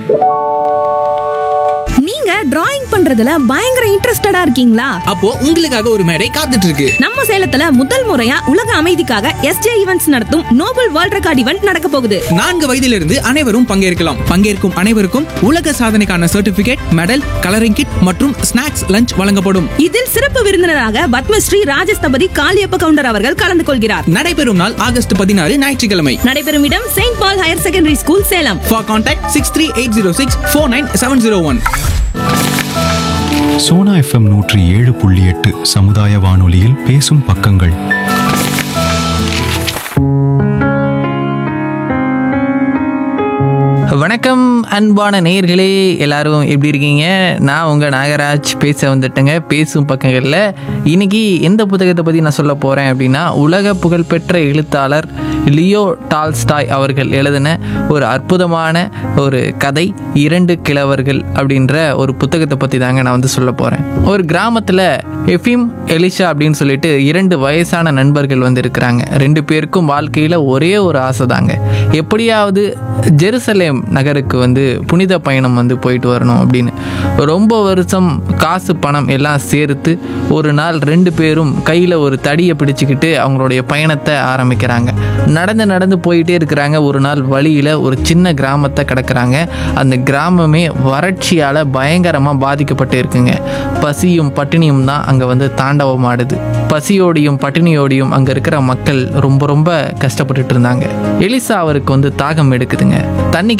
நீங்க டிராயிங் பண்றதுல பயங்கர இன்ட்ரெஸ்டடா இருக்கீங்களா அப்போ உங்களுக்காக ஒரு மேடை காத்துட்டு இருக்கு நம்ம சேலத்துல முதல் முறையா உலக அமைதிக்காக எஸ்ஜே ஈவென்ட்ஸ் நடத்தும் நோபல் வேர்ல்ட் ரெக்கார்ட் ஈவென்ட் நடக்க போகுது நான்கு வயதிலிருந்து அனைவரும் பங்கேற்கலாம் பங்கேற்கும் அனைவருக்கும் உலக சாதனைக்கான சர்டிபிகேட் மெடல் கலரிங் கிட் மற்றும் ஸ்நாக்ஸ் லஞ்ச் வழங்கப்படும் இதில் சிறப்பு விருந்தினராக பத்மஸ்ரீ ராஜஸ்தபதி காளியப்ப கவுண்டர் அவர்கள் கலந்து கொள்கிறார் நடைபெறும் நாள் ஆகஸ்ட் பதினாறு ஞாயிற்றுக்கிழமை நடைபெறும் இடம் Saint Paul higher secondary school Salem for contact six three eight zero six four nine seven zero one Sona FM நூற்றி ஏழு புள்ளி எட்டு சமுதாய வானொலியில் பேசும் பக்கங்கள் வணக்கம் அன்பான நேயர்களே எல்லாரும் எப்படி இருக்கீங்க நான் உங்கள் நாகராஜ் பேச வந்துட்டேங்க பேசும் பக்கங்களில் இன்னைக்கு எந்த புத்தகத்தை பற்றி நான் சொல்ல போகிறேன் அப்படின்னா உலக புகழ்பெற்ற எழுத்தாளர் லியோ டால்ஸ்டாய் அவர்கள் எழுதின ஒரு அற்புதமான ஒரு கதை இரண்டு கிழவர்கள் அப்படின்ற ஒரு புத்தகத்தை பற்றி தாங்க நான் வந்து சொல்ல போகிறேன் ஒரு கிராமத்தில் எஃபிம் எலிஷா அப்படின்னு சொல்லிட்டு இரண்டு வயசான நண்பர்கள் வந்து இருக்கிறாங்க ரெண்டு பேருக்கும் வாழ்க்கையில் ஒரே ஒரு ஆசை தாங்க எப்படியாவது ஜெருசலேம் நகருக்கு வந்து புனித பயணம் வந்து போயிட்டு வரணும் அப்படின்னு ரொம்ப வருஷம் காசு பணம் எல்லாம் சேர்த்து ஒரு நாள் ரெண்டு பேரும் கையில் ஒரு தடியை பிடிச்சிக்கிட்டு அவங்களுடைய பயணத்தை ஆரம்பிக்கிறாங்க நடந்து நடந்து போயிட்டே இருக்கிறாங்க ஒரு நாள் வழியில் ஒரு சின்ன கிராமத்தை கிடக்குறாங்க அந்த கிராமமே வறட்சியால் பயங்கரமாக பாதிக்கப்பட்டு இருக்குங்க பசியும் பட்டினியும் தான் அங்கே வந்து தாண்டவம் ஆடுது பசியோடையும் பட்டினியோடையும் அங்கே இருக்கிற மக்கள் ரொம்ப ரொம்ப கஷ்டப்பட்டுட்டு இருந்தாங்க எலிசா அவருக்கு வந்து தாகம் எடுக்குதுங்க தண்ணி